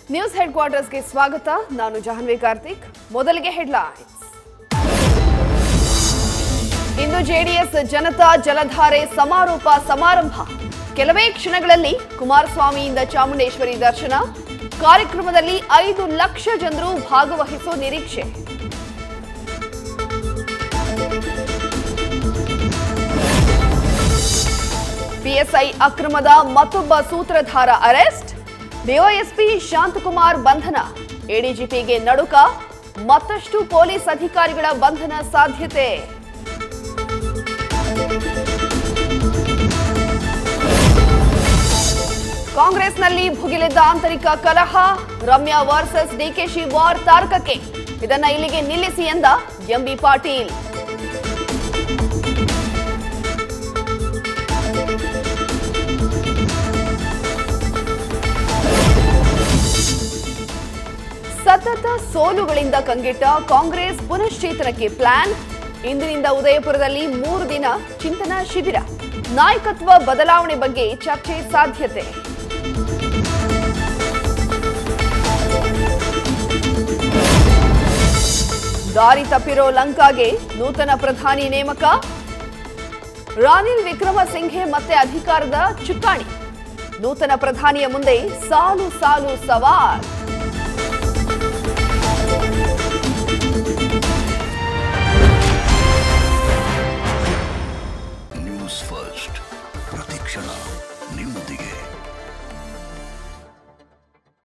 news head ಕ್ವಾರ್ಟರ್ಸ್ಗೆ ಸ್ವಾಗತ ನಾನು ಜಾಹ್ನವಿ ಕಾರ್ತಿಕ್ ಮೊದಲಿಗೆ ಹೆಡ್ಲೈನ್ಸ್ ಇಂದು ಜೆಡಿಎಸ್ ಜನತಾ ಜಲಧಾರೆ ಸಮಾರೋಪ ಸಮಾರಂಭ ಕೆಲವೇ ಕ್ಷಣಗಳಲ್ಲಿ ಕುಮಾರಸ್ವಾಮಿಯಿಂದ ಚಾಮುಂಡೇಶ್ವರಿ ದರ್ಶನ ಕಾರ್ಯಕ್ರಮದಲ್ಲಿ ಐದು ಲಕ್ಷ ಜನರು ಭಾಗವಹಿಸುವ ನಿರೀಕ್ಷೆ ಪಿಎಸ್ಐ ಅಕ್ರಮದ ಮತ್ತೊಬ್ಬ ಸೂತ್ರಧಾರ ಅರೆಸ್ಟ್ ಡಿವೈಎಸ್ಪಿ ಶಾಂತಕುಮಾರ್ ಬಂಧನ ಎಡಿಜಿಪಿಗೆ ನಡುಕ ಮತ್ತಷ್ಟು ಪೊಲೀಸ್ ಅಧಿಕಾರಿಗಳ ಬಂಧನ ಸಾಧ್ಯತೆ ಕಾಂಗ್ರೆಸ್ನಲ್ಲಿ ಭುಗಿಲಿದ್ದ ಆಂತರಿಕ ಕಲಹ ರಮ್ಯಾ ವರ್ಸಸ್ ಡಿಕೆಶಿ ವಾರ್ ತಾರಕಕ್ಕೆ ಇದನ್ನ ಇಲ್ಲಿಗೆ ನಿಲ್ಲಿಸಿ ಎಂದ ಎಂಬಿ ಪಾಟೀಲ್ ಸತತ ಸೋಲುಗಳಿಂದ ಕಂಗೆಟ್ಟ ಕಾಂಗ್ರೆಸ್ ಪುನಶ್ಚೇತನಕ್ಕೆ ಪ್ಲಾನ್ ಇಂದಿನಿಂದ ಉದಯಪುರದಲ್ಲಿ ಮೂರು ದಿನ ಚಿಂತನಾ ಶಿಬಿರ ನಾಯಕತ್ವ ಬದಲಾವಣೆ ಬಗ್ಗೆ ಚರ್ಚೆ ಸಾಧ್ಯತೆ ದಾರಿ ತಪ್ಪಿರೋ ಲಂಕಾಗೆ ನೂತನ ಪ್ರಧಾನಿ ನೇಮಕ ರಾನಿಲ್ ವಿಕ್ರಮಸಿಂಘೆ ಮತ್ತೆ ಅಧಿಕಾರದ ಚುಕ್ಕಾಣಿ ನೂತನ ಪ್ರಧಾನಿಯ ಮುಂದೆ ಸಾಲು ಸಾಲು ಸವಾಲ್